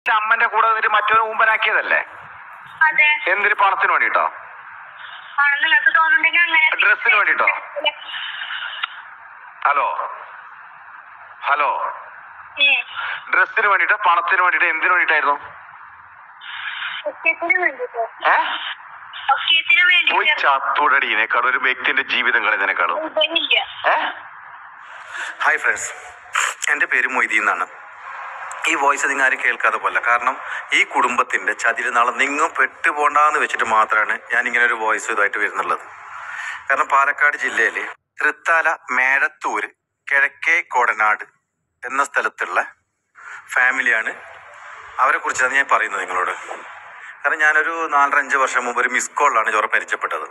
എന്റെ അമ്മന്റെ കൂടെ നിന്നിട്ട് മറ്റൊരു ഊമ്പനാക്കിയതല്ലേ അതെ എന്തിന് പണത്തിന് വേണ്ടിട്ടോ ആണെന്ന് നിങ്ങൾക്ക് തോന്നുന്നുണ്ടെങ്കിൽ അങ്ങനെ ഡ്രസ്സിന് വേണ്ടിട്ടോ? ഹലോ ഹലോ ഉം. ഡ്രസ്സിന് വേണ്ടിട്ടോ പണത്തിന് വേണ്ടിട്ടോ എന്തിനു വേണ്ടിട്ടായിരുന്നു ഒക്കേത്തിന് വേണ്ടിട്ടോ ഏ ഒക്കേത്തിന് പോയി വേണ്ടിട്ട് ചാത്തൂടടിയനേക്കാളും ഒരു വ്യക്തിന്റെ ജീവിതം കളയുന്നതിനേക്കാളും ഉപരില്ല ഏ ഹായ് ഫ്രണ്ട്സ് എൻ്റെ പേര് മൊയ്തീൻ എന്നാണ് ഈ വോയിസ് നിങ്ങൾ ആരും കേൾക്കാതെ പോലെ കാരണം ഈ കുടുംബത്തിൻ്റെ ചതിയിൽ നാളെ നിങ്ങും പെട്ടുപോണ്ടാന്ന് വെച്ചിട്ട് മാത്രമാണ് ഞാൻ ഇങ്ങനെ ഒരു വോയിസ് ഇതായിട്ട് വരുന്നുള്ളത് കാരണം പാലക്കാട് ജില്ലയിൽ തൃത്താല മേഴത്തൂര് കിഴക്കേ കോടനാട് എന്ന സ്ഥലത്തുള്ള ഫാമിലിയാണ് അവരെ കുറിച്ചാണ് ഞാൻ പറയുന്നത് നിങ്ങളോട് കാരണം ഞാനൊരു നാലര അഞ്ച് വർഷം മുമ്പ് ഒരു മിസ് കോളിലാണ് ചോറ പരിചയപ്പെട്ടത്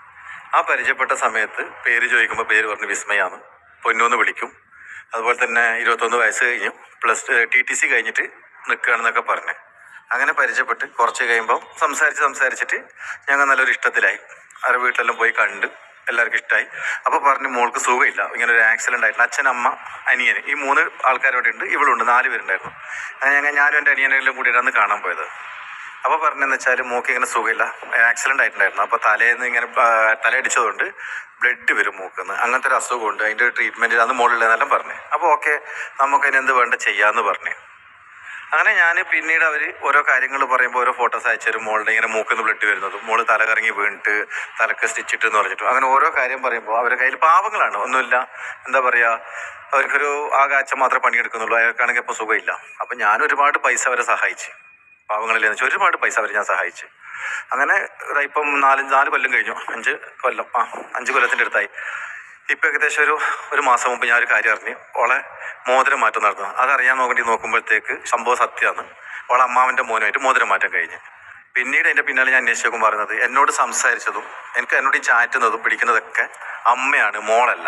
ആ പരിചയപ്പെട്ട സമയത്ത് പേര് ചോദിക്കുമ്പോൾ പേര് പറഞ്ഞ് വിസ്മയാണ് പൊന്നൂന്ന് വിളിക്കും അതുപോലെ തന്നെ ഇരുപത്തൊന്ന് വയസ്സ് കഴിഞ്ഞു പ്ലസ് ടി ടി സി കഴിഞ്ഞിട്ട് നിൽക്കുകയാണെന്നൊക്കെ പറഞ്ഞ് അങ്ങനെ പരിചയപ്പെട്ട് കുറച്ച് കഴിയുമ്പോൾ സംസാരിച്ച് സംസാരിച്ചിട്ട് ഞങ്ങൾ നല്ലൊരു ഇഷ്ടത്തിലായി അവരുടെ വീട്ടിലെല്ലാം പോയി കണ്ട് എല്ലാവർക്കും ഇഷ്ടമായി അപ്പോൾ പറഞ്ഞു മോൾക്ക് സുഖമില്ല ഇങ്ങനെ ഒരു ആക്സിഡൻ്റ് ആയിട്ടുണ്ട് അച്ഛൻ അമ്മ അനിയൻ ഈ മൂന്ന് ആൾക്കാരോടെ ഉണ്ട് ഇവളുണ്ട് നാല് പേരുണ്ടായിരുന്നു അങ്ങനെ ഞങ്ങൾ ഞാനും എൻ്റെ അനിയനെല്ലാം കൂടിയിട്ടാണ് കാണാൻ പോയത് അപ്പോൾ പറഞ്ഞെന്ന് വെച്ചാൽ മൂക്ക് ഇങ്ങനെ സുഖമില്ല ആക്സിഡന്റ് ആയിട്ടുണ്ടായിരുന്നു അപ്പോൾ തലേന്ന് ഇങ്ങനെ ആ, തലയടിച്ചതുകൊണ്ട് ബ്ലഡ് വരും മൂക്കുന്ന് അങ്ങനത്തെ ഒരു അസുഖമുണ്ട് അതിൻ്റെ ട്രീറ്റ്മെൻറ്റ് അന്ന് മുകളിലെന്നെല്ലാം പറഞ്ഞു അപ്പോൾ ഓക്കെ നമുക്ക് അതിന് എന്ത് വേണ്ട ചെയ്യാമെന്ന് പറഞ്ഞു അങ്ങനെ ഞാൻ പിന്നീട് അവർ ഓരോ കാര്യങ്ങൾ പറയുമ്പോൾ ഓരോ ഫോട്ടോസ് അയച്ചു തരും മോളുടെ ഇങ്ങനെ മൂക്കുന്ന് ബ്ലഡ് വരുന്നതും മോള് തല കറങ്ങി വീണിട്ട് തലക്ക് സ്റ്റിച്ചിട്ട് എന്ന് പറഞ്ഞിട്ട് അങ്ങനെ ഓരോ കാര്യം പറയുമ്പോൾ അവരുടെ കയ്യിൽ പാവങ്ങളാണ് ഒന്നുമില്ല എന്താ പറയുക അവർക്കൊരു ആകെ അച്ഛൻ മാത്രമേ പണിയെടുക്കുന്നുള്ളൂ അയാൾക്കാണെങ്കിൽ ഇപ്പോൾ സുഖമില്ല അപ്പം ഞാൻ ഒരുപാട് പൈസ അവരെ സഹായിച്ചു പാവങ്ങളില്ലെന്ന് വെച്ചാൽ ഒരുപാട് പൈസ അവർ ഞാൻ സഹായിച്ചു അങ്ങനെ ദാ ഇപ്പം നാല് നാല് കൊല്ലം കഴിഞ്ഞു അഞ്ച് കൊല്ലം ആ അഞ്ച് കൊല്ലത്തിൻ്റെ അടുത്തായി ഇപ്പം ഏകദേശം ഒരു ഒരു മാസം മുമ്പ് ഞാൻ ഒരു കാര്യം അറിഞ്ഞു ഓളെ മോതിരം മാറ്റം നടന്നു അതറിയാൻ നോക്കേണ്ടി നോക്കുമ്പോഴത്തേക്ക് സംഭവം സത്യമാണ് ഓളെ അമ്മാവൻ്റെ മോനുമായിട്ട് മോതിരം മാറ്റം കഴിഞ്ഞ് പിന്നീട് അതിൻ്റെ പിന്നാലെ ഞാൻ അന്വേഷിച്ചേക്കും പറയുന്നത് എന്നോട് സംസാരിച്ചതും എനിക്ക് എന്നോട് ഈ ചാറ്റുന്നതും പിടിക്കുന്നതൊക്കെ അമ്മയാണ് മോളല്ല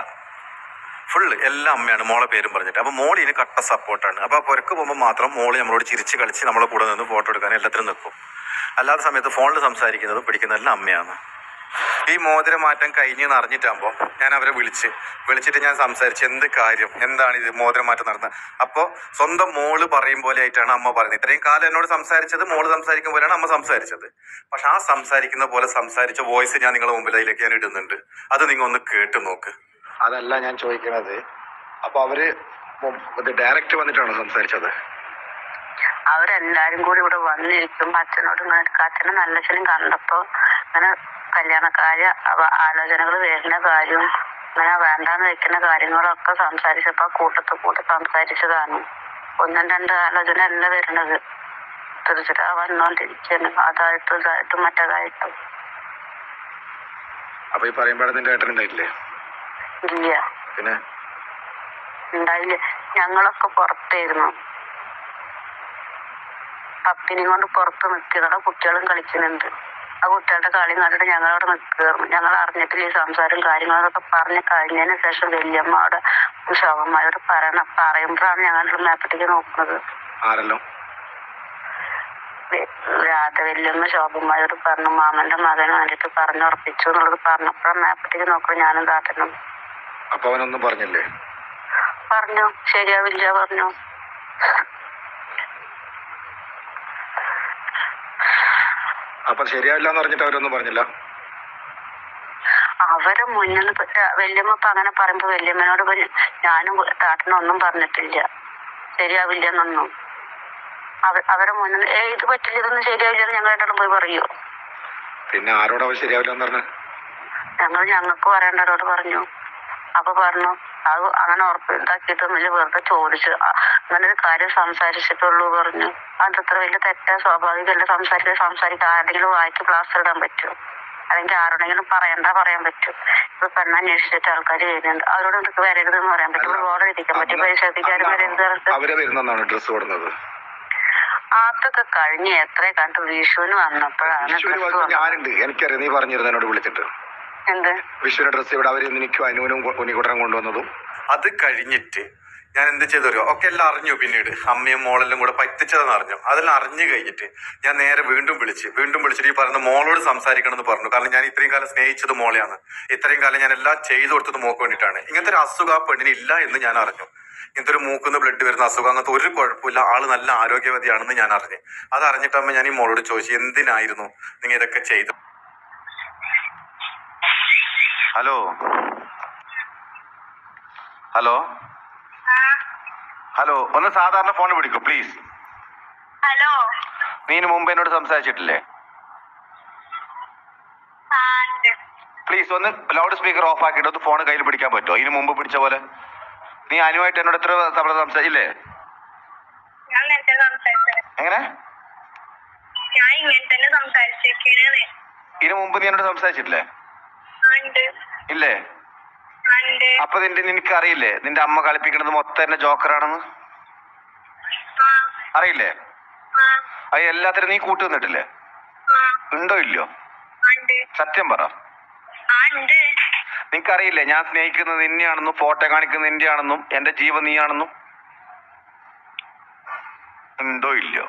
ഫുള്ള് എല്ലാം അമ്മയാണ് മോളെ പേരും പറഞ്ഞിട്ട് അപ്പോൾ മോൾ ഇതിന് കട്ട സപ്പോർട്ടാണ് അപ്പോൾ ആ പുരക്ക് പോകുമ്പോൾ മാത്രം മോള് നമ്മളോട് ചിരിച്ച് കളിച്ച് നമ്മളെ കൂടെ നിന്ന് ഫോട്ടോ എടുക്കാൻ എല്ലാത്തിനും നിൽക്കും അല്ലാത്ത സമയത്ത് ഫോണിൽ സംസാരിക്കുന്നതും പിടിക്കുന്നതെല്ലാം അമ്മയാണ് ഈ മോതിരം മാറ്റം കഴിഞ്ഞെന്ന് അറിഞ്ഞിട്ടാകുമ്പോൾ ഞാൻ അവരെ വിളിച്ച് വിളിച്ചിട്ട് ഞാൻ സംസാരിച്ച് എന്ത് കാര്യം എന്താണ് ഇത് മോതിരം മാറ്റം നടന്നത് അപ്പോൾ സ്വന്തം മോള് പറയും പോലെ ആയിട്ടാണ് അമ്മ പറയുന്നത് ഇത്രയും കാലം എന്നോട് സംസാരിച്ചത് മോള് സംസാരിക്കും പോലെയാണ് അമ്മ സംസാരിച്ചത് പക്ഷെ ആ സംസാരിക്കുന്ന പോലെ സംസാരിച്ച വോയിസ് ഞാൻ നിങ്ങളുടെ മുമ്പിൽ അതിലേക്ക് ഞാൻ ഇടുന്നുണ്ട് അത് നിങ്ങൾ ഒന്ന് കേട്ട് നോക്ക് അതല്ല ഞാൻ ചോദിക്കണത് അപ്പൊ അവര് മു- ഇത് ഡയറക്റ്റ് വന്നിട്ടാണോ സംസാരിച്ചത് അവരെല്ലാരും കൂടി ഇവിടെ വന്നിരിക്കുമ്പോ അച്ഛനോട് ഇങ്ങനെ അച്ഛനെ നല്ലച്ഛനും കണ്ടപ്പോ ഇങ്ങനെ കല്യാണക്കാര്യ ആലോചനകൾ വരുന്ന കാര്യവും ഇങ്ങനെ വേണ്ടാന്ന് വെക്കുന്ന കാര്യങ്ങളൊക്കെ സംസാരിച്ചപ്പോ കൂട്ടത്ത് കൂട്ടി സംസാരിച്ചതാണ് ഒന്നും രണ്ട് ആലോചന അല്ല വരുന്നത് തീർച്ചയായിട്ടും വന്നോണ്ടിരിക്കുന്നു അതായിട്ടും ഇതായിട്ടും മറ്റേതായിട്ടും അപ്പൊ ഈ പറയുമ്പോഴേ നിന്റെ ഏട്ടൻ ഉണ്ടായിട്ടില്ലേ ഇല്ല പിന്നെ ഉണ്ടായില്ല ഞങ്ങളൊക്കെ പുറത്തായിരുന്നു പപ്പിനെയും കൊണ്ട് പുറത്ത് നിൽക്കുന്ന കുട്ടികളും കളിക്കുന്നുണ്ട് ആ കുട്ടികളുടെ കളി കണ്ടിട്ട് ഞങ്ങളവിടെ നിൽക്കുകയായിരുന്നു ഞങ്ങൾ അറിഞ്ഞിട്ടില്ല ഈ സംസാരം കാര്യങ്ങളൊക്കെ പറഞ്ഞ് കഴിഞ്ഞതിന് ശേഷം വല്യമ്മയോട് ശോഭമ്മയോട് പറയണം പറയുമ്പോഴാണ് ഞങ്ങളുടെ മേപ്പത്തേക്ക് നോക്കുന്നത് ആരല്ലോ വെ- രാധ വല്യമ്മ ശോഭമ്മയോട് പറഞ്ഞു മാമന്റെ മകന് വേണ്ടിട്ട് പറഞ്ഞുറപ്പിച്ചു എന്നുള്ളത് പറഞ്ഞപ്പോഴാണ് മേപ്പത്തേക്ക് നോക്കുന്നത് ഞാനും താത്തനും അപ്പൊ അവനൊന്നും പറഞ്ഞില്ലേ പറഞ്ഞു ശരിയാവില്ല പറഞ്ഞു അപ്പൊ ശരിയാവില്ല എന്ന് പറഞ്ഞിട്ട് അവരൊന്നും പറഞ്ഞില്ല അവരെ മുന്നിൽ നിന്ന് പ- വല്യമ്മ ഇപ്പൊ അങ്ങനെ പറയുമ്പോ വല്യമ്മനോട് പറഞ്ഞ് ഞാനും താട്ടനൊന്നും പറഞ്ഞിട്ടില്ല ശരിയാവില്ല എന്നൊന്നും അവ- അവരെ മുന്നിൽ ഏ ഇത് പറ്റില്ല ഇതൊന്നും ശരിയാവില്ല എന്ന് ഞങ്ങൾ രണ്ടാളും പോയി പറയൂ പിന്നെ ആരോട് അവർ ശരിയാവില്ല എന്ന് പറഞ്ഞു ഞങ്ങൾ ഞങ്ങൾക്ക് പറയേണ്ടവരോട് പറഞ്ഞു അപ്പൊ പറഞ്ഞു അത് അങ്ങനെ ഉറപ്പ് ഇതാക്കിയിട്ടൊന്നുമില്ല വെറുതെ ചോദിച്ചു ആ, അങ്ങനെ ഒരു കാര്യം സംസാരിച്ചിട്ടുള്ളൂ പറഞ്ഞു അതത്ര വലിയ തെറ്റാ സ്വാഭാവികമല്ല സംസാരിക്കാൻ സംസാരിക്കാൻ ആരുടെങ്കിലും വായിക്ക് പ്ലാസ്റ്റർ ഇടാൻ പറ്റുമോ അല്ലെങ്കിൽ ആരോടെങ്കിലും പറയണ്ട പറയാൻ പറ്റും ഇപ്പൊ പെണ്ണന്വേഷിച്ചിട്ട് ആൾക്കാർ വരുന്നുണ്ട് അവരോട് എന്തൊക്കെ വരരുതെന്ന് പറയാൻ പറ്റും അല്ല, ബോർഡ് ഇരിക്കാൻ പറ്റും അന്ന് പരിശോധിക്കാരും വരരുത് പറഞ്ഞിട്ട് അവരെ വരുന്നെന്നാണ് ഡ്രസ്സ് കൊടുക്കുന്നത് അതൊക്കെ കഴിഞ്ഞ് എത്ര കണ്ടു വിഷുവിന് വന്നപ്പോഴാണ് വിഷുവിന് dress വന്ന് വന്നത്. ഞാനുണ്ട് എനിക്കറിയാം നീ പറഞ്ഞിരുന്നു എന്നോട് വിളിച്ചിട്ട് എന്ത് വിഷുവിന്റെ ഡ്രസ്സ് ഇവിടെ അവര് എനിക്കും അനുവിനും ഉണ്ണിക്കുട്ടനും കൊണ്ടുവന്നതും അത് കഴിഞ്ഞിട്ട് ഞാൻ എന്ത് ചെയ്തു അറിയോ ഒക്കെ എല്ലാം അറിഞ്ഞു പിന്നീട് അമ്മയും മോളെല്ലാം കൂടെ പറ്റിച്ചതെന്ന് അറിഞ്ഞു അതെല്ലാം അറിഞ്ഞു കഴിഞ്ഞിട്ട് ഞാൻ നേരെ വീണ്ടും വിളിച്ച് വീണ്ടും വിളിച്ചിട്ട് ഈ പറയുന്ന മോളോട് സംസാരിക്കണം എന്ന് പറഞ്ഞു കാരണം ഞാൻ ഇത്രയും കാലം സ്നേഹിച്ചത് മോളെയാണ് ഇത്രയും കാലം ഞാൻ എല്ലാം ചെയ്തു കൊടുത്തത് മോക്ക് വേണ്ടിയിട്ടാണ് ഇങ്ങനത്തെ ഒരു അസുഖം ആ പെണ്ണിന് ഇല്ല എന്ന് ഞാൻ അറിഞ്ഞു ഇങ്ങനത്തെ ഒരു മൂക്കുന്ന് ബ്ലഡ് വരുന്ന അസുഖം അങ്ങനത്തെ ഒരു കുഴപ്പമില്ല ആള് നല്ല ആരോഗ്യവതിയാണെന്ന് ഞാൻ അറിഞ്ഞു അത് അറിഞ്ഞിട്ടമ്മ ഞാൻ ഈ മോളോട് ചോദിച്ചു എന്തിനായിരുന്നു നിങ്ങൾ ഇതൊക്കെ ചെയ്തു ഹലോ ഹലോ ഹലോ ഒന്ന് സാധാരണ ഫോൺ പിടിക്കൂ പ്ലീസ് ഹലോ നീ ഇതിന് മുമ്പ് എന്നോട് സംസാരിച്ചിട്ടില്ലേ ആ ഉണ്ട് പ്ലീസ് ഒന്ന് ലൗഡ് സ്പീക്കർ ഓഫ് ആക്കിയിട്ട് ഒന്ന് ഫോൺ കയ്യിൽ പിടിക്കാൻ പറ്റുമോ ഇതിന് മുമ്പ് പിടിച്ച പോലെ നീ അനുവായിട്ട് എന്നോട് എത്ര തവണ സംസാരിച്ചില്ലേ ഞാൻ ഇങ്ങനെ തന്നെ സംസാരിച്ചത് എങ്ങനെ ഞാൻ ഇങ്ങനെ തന്നെ സംസാരിച്ചിരിക്കണേ ഇതിന് മുമ്പ് നീ എന്നോട് സംസാരിച്ചിട്ടില്ലേ ആ ഉണ്ട് ഇല്ലേ ആ ഉണ്ട് അപ്പൊ നിന്റെ നിനക്ക് അറിയില്ലേ നിന്റെ അമ്മ കളിപ്പിക്കുന്നത് മൊത്തം എന്നെ ജോക്കറാണെന്ന് ആ അറിയില്ലേ ആ അത് എല്ലാത്തിനും നീ കൂട്ടു നിന്നിട്ടില്ലേ ആ ഉണ്ടോ ഇല്ലയോ ആ, ഉണ്ട് സത്യം പറ ആ ഉണ്ട് നിനക്കറിയില്ലേ ഞാൻ സ്നേഹിക്കുന്നത് നിന്നെയാണെന്നും ഫോട്ടോ കാണിക്കുന്നത് നിന്റെയാണെന്നും എന്റെ ജീവൻ നീയാണെന്നും ഉണ്ടോ ഇല്ലയോ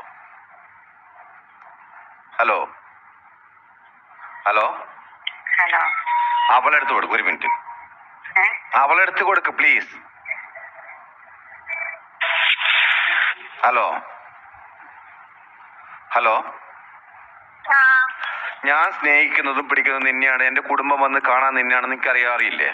ഹലോ ഹലോ ഹലോ അവളെടുത്ത് കൊടുക്കും ഒരു മിനിറ്റ് ഏ അവളെടുത്ത് കൊടുക്ക് പ്ലീസ് ഹലോ ഹലോ ആ ഞാൻ സ്നേഹിക്കുന്നതും പിടിക്കുന്നതും നിന്നെയാണ് എന്റെ കുടുംബം വന്ന് കാണാൻ നിന്നെയാണെന്ന് എനിക്ക് അറിയാറിയില്ലേ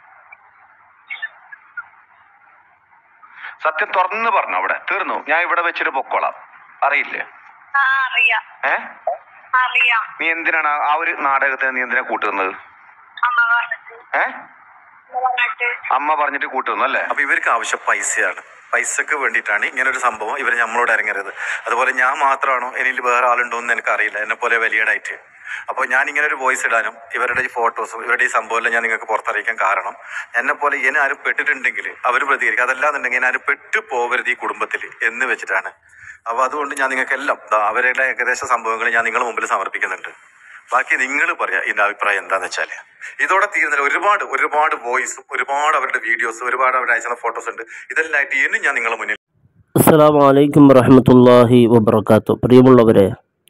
സത്യം തുറന്ന് പറഞ്ഞു അവിടെ തീർന്നു ഞാൻ ഇവിടെ വെച്ചിട്ട് പൊക്കോളാം അറിയില്ലേ ആ അറിയാം ഏ അറിയാം നീ എന്തിനാണ് ആ- ആ ഒരു നാടകത്തിന് നീ എന്തിനാ കൂട്ടുന്നത് അമ്മ പറഞ്ഞിട്ട് ഏ അമ്മ പറഞ്ഞിട്ട് അമ്മ പറഞ്ഞിട്ട് കൂട്ടുന്നു അല്ലേ അപ്പൊ ഇവർക്ക് ആവശ്യം പൈസയാണ് പൈസക്ക് വേണ്ടിയിട്ടാണ് ഇങ്ങനെ ഒരു സംഭവം ഇവർ നമ്മളോട് ഇറങ്ങരുത് അതുപോലെ ഞാൻ മാത്രമാണോ എന്നിൽ വേറെ ആളുണ്ടോ എന്ന് എനിക്ക് അറിയില്ല എന്നെ പോലെ വലിയടായിട്ട് അപ്പോൾ ഞാൻ ഇങ്ങനെ ഒരു വോയിസ് ഇടാനും ഇവരുടെ ഈ ഫോട്ടോസും ഇവരുടെ ഈ സംഭവമെല്ലാം ഞാൻ നിങ്ങൾക്ക് പുറത്തറിയിക്കാൻ കാരണം എന്നെ പോലെ ഇങ്ങനെ ആരും പെട്ടിട്ടുണ്ടെങ്കിൽ അവർ പ്രതികരിക്കും അതല്ലാന്നുണ്ടെങ്കിൽ ആരും പെട്ടു പോകരുത് ഈ കുടുംബത്തിൽ എന്ന് വെച്ചിട്ടാണ് അപ്പോൾ അതുകൊണ്ട് ഞാൻ നിങ്ങൾക്കെല്ലാം ദാ അവരുടെ ഏകദേശ സംഭവങ്ങൾ ഞാൻ നിങ്ങളുടെ മുമ്പിൽ സമർപ്പിക്കുന്നുണ്ട് ബാക്കി നിങ്ങൾ പറയാം ഇതിന്റെ അഭിപ്രായം എന്താന്ന് വെച്ചാല് ഇതോടെ തീരുന്നില്ല ഒരുപാട് ഒരുപാട് വോയിസും ഒരുപാട് അവരുടെ വീഡിയോസ് ഒരുപാട് അവരുടെ അയച്ച ഫോട്ടോസ് ഉണ്ട് ഇതെല്ലാം ആയിട്ട് ഇനിയും ഞാൻ നിങ്ങളുടെ മുന്നിൽ അസ്സാം വലൈക്കും വറഹമത്തല്ലാഹി വബർക്കാത്തു പ്രിയമുള്ളവരെ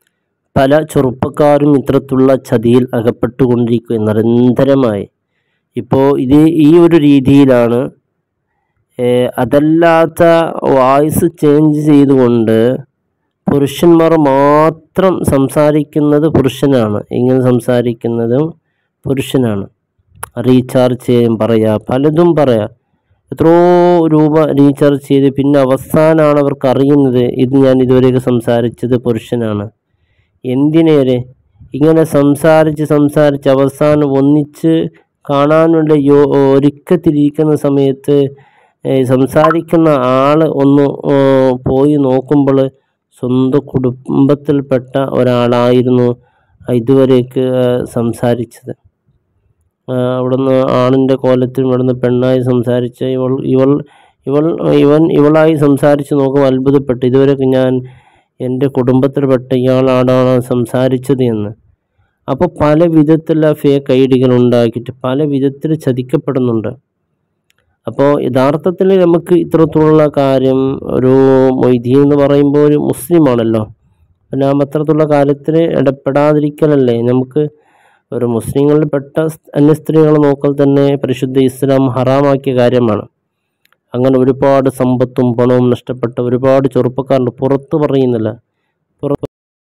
പല ചെറുപ്പക്കാരും ഇത്തരത്തിലുള്ള ചതിയിൽ അകപ്പെട്ടുകൊണ്ടിരിക്കുക നിരന്തരമായി ഇപ്പോൾ ഇത് ഈ ഒരു രീതിയിലാണ് ഏഹ്, അതല്ലാത്ത വോയിസ് ചേഞ്ച് ചെയ്തുകൊണ്ട് പുരുഷന്മാർ മാത്രം സംസാരിക്കുന്നത് പുരുഷനാണ് ഇങ്ങനെ സംസാരിക്കുന്നതും പുരുഷനാണ് റീചാർജ് ചെയ്യാൻ പറയാ പലതും പറയാം എത്രയോ രൂപ റീചാർജ് ചെയ്ത് പിന്നെ അവസാനമാണ് അവർക്ക് അറിയുന്നത് ഇത് ഞാൻ ഇതുവരെയൊക്കെ സംസാരിച്ചത് പുരുഷനാണ് എന്തിനേറെ ഇങ്ങനെ സംസാരിച്ച് സംസാരിച്ച് അവസാനം ഒന്നിച്ച് കാണാനുള്ള യോ ഒരുക്കത്തിലിരിക്കുന്ന സമയത്ത് ഏ, സംസാരിക്കുന്ന ആൾ ഒന്ന് ഓ, പോയി നോക്കുമ്പോൾ സ്വന്തം കുടുംബത്തിൽപ്പെട്ട ഒരാളായിരുന്നു ഇതുവരേക്ക് ആ, സംസാരിച്ചത് ആ, അവിടുന്ന് ആണിൻ്റെ കോലത്തിൽ ഇവിടുന്ന് പെണ്ണായി സംസാരിച്ച ഇവൾ ഇവൾ ഇവൾ ഇവൻ ഇവളായി സംസാരിച്ച് നോക്കും അത്ഭുതപ്പെട്ടു ഇതുവരെയൊക്കെ ഞാൻ എൻ്റെ കുടുംബത്തിൽപ്പെട്ട ഇയാളാടാണ് സംസാരിച്ചത് എന്ന് അപ്പോൾ പല വിധത്തിലുള്ള ഫേക്ക് ഐ ഡികൾ ഉണ്ടാക്കിയിട്ട് പല വിധത്തിൽ ചതിക്കപ്പെടുന്നുണ്ട് അപ്പോൾ യഥാർത്ഥത്തിൽ നമുക്ക് ഇത്തരത്തിലുള്ള കാര്യം ഒരു മൊയ്തീൻ എന്ന് പറയുമ്പോൾ ഒരു മുസ്ലിമാണല്ലോ പിന്നെ നാം അത്തരത്തിലുള്ള കാര്യത്തിൽ ഇടപെടാതിരിക്കലല്ലേ നമുക്ക് ഒരു മുസ്ലിങ്ങളിൽപ്പെട്ട അന്യ സ്ത്രീകളെ നോക്കൽ തന്നെ പരിശുദ്ധ ഇസ്ലാം ഹറാമാക്കിയ കാര്യമാണ് അങ്ങനെ ഒരുപാട് സമ്പത്തും പണവും നഷ്ടപ്പെട്ട ഒരുപാട് ചെറുപ്പക്കാരുണ്ട് പുറത്ത് പറയുന്നില്ല പുറത്ത്